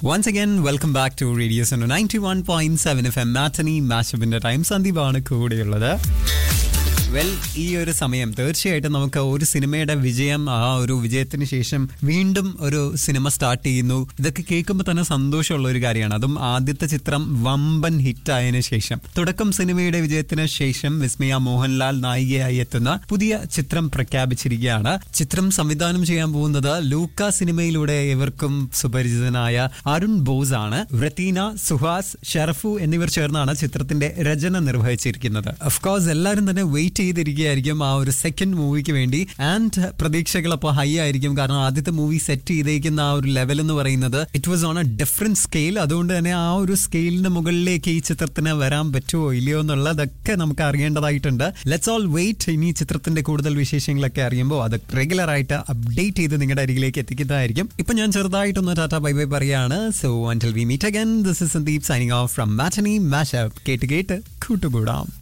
once again welcome back to radio's ninety one point seven F M matinee മാഷപ്പിന്റെ time സന്ദീപാണ് കൂടെയുള്ളത് well ഈ ഒരു സമയം തീർച്ചയായിട്ടും നമുക്ക് ഒരു സിനിമയുടെ വിജയം ആ ഒരു വിജയത്തിന് ശേഷം വീണ്ടും ഒരു സിനിമ സ്റ്റാർട്ട് ചെയ്യുന്നു ഇതൊക്കെ കേൾക്കുമ്പോൾ തന്നെ സന്തോഷമുള്ള ഒരു കാര്യമാണ് അതും ആദ്യത്തെ ചിത്രം വമ്പൻ ഹിറ്റ് ആയതിനു ശേഷം തുടക്കം സിനിമയുടെ വിജയത്തിന് ശേഷം വിസ്മയ മോഹൻലാൽ നായികയായി എത്തുന്ന പുതിയ ചിത്രം പ്രഖ്യാപിച്ചിരിക്കുകയാണ് ചിത്രം സംവിധാനം ചെയ്യാൻ പോകുന്നത് ലൂക്ക സിനിമയിലൂടെ ഇവർക്കും സുപരിചിതനായ അരുൺ ബോസ് ആണ് വ്രതീന സുഹാസ് ഷെറഫു എന്നിവർ ചേർന്നാണ് ചിത്രത്തിന്റെ രചന നിർവഹിച്ചിരിക്കുന്നത് അഫ്കോഴ്സ് എല്ലാവരും തന്നെ വെയിറ്റ് ചെയ്തിരിക്കുകയായിരിക്കും ആ ഒരു സെക്കൻഡ് മൂവിക്ക് വേണ്ടി ആൻഡ് പ്രതീക്ഷകൾ അപ്പോൾ ഹൈ ആയിരിക്കും കാരണം ആദ്യത്തെ മൂവി സെറ്റ് ചെയ്തേക്കുന്ന ആ ഒരു ലെവൽ എന്ന് പറയുന്നത് it was on a different scale അതുകൊണ്ട് തന്നെ ആ ഒരു സ്കെയിലിന് മുകളിലേക്ക് ഈ ചിത്രത്തിന് വരാൻ പറ്റുമോ ഇല്ലയോ എന്നുള്ളതൊക്കെ നമുക്ക് അറിയേണ്ടതായിട്ടുണ്ട് ലെറ്റ്സ് ഓൾ വെയിറ്റ് ഇനി ചിത്രത്തിന്റെ കൂടുതൽ വിശേഷങ്ങളൊക്കെ അറിയുമ്പോൾ അത് റെഗുലർ ആയിട്ട് അപ്ഡേറ്റ് ചെയ്ത് നിങ്ങളുടെ അരികിലേക്ക് എത്തിക്കുന്നതായിരിക്കും ഇപ്പൊ ഞാൻ ചെറുതായിട്ടൊന്ന് ടാറ്റ ബൈ ബൈ പറയാണ് so until we meet again this is Sandeep signing off from matinee mashup കേട്ട് കേട്ട് കൂട്ടുകൂടാം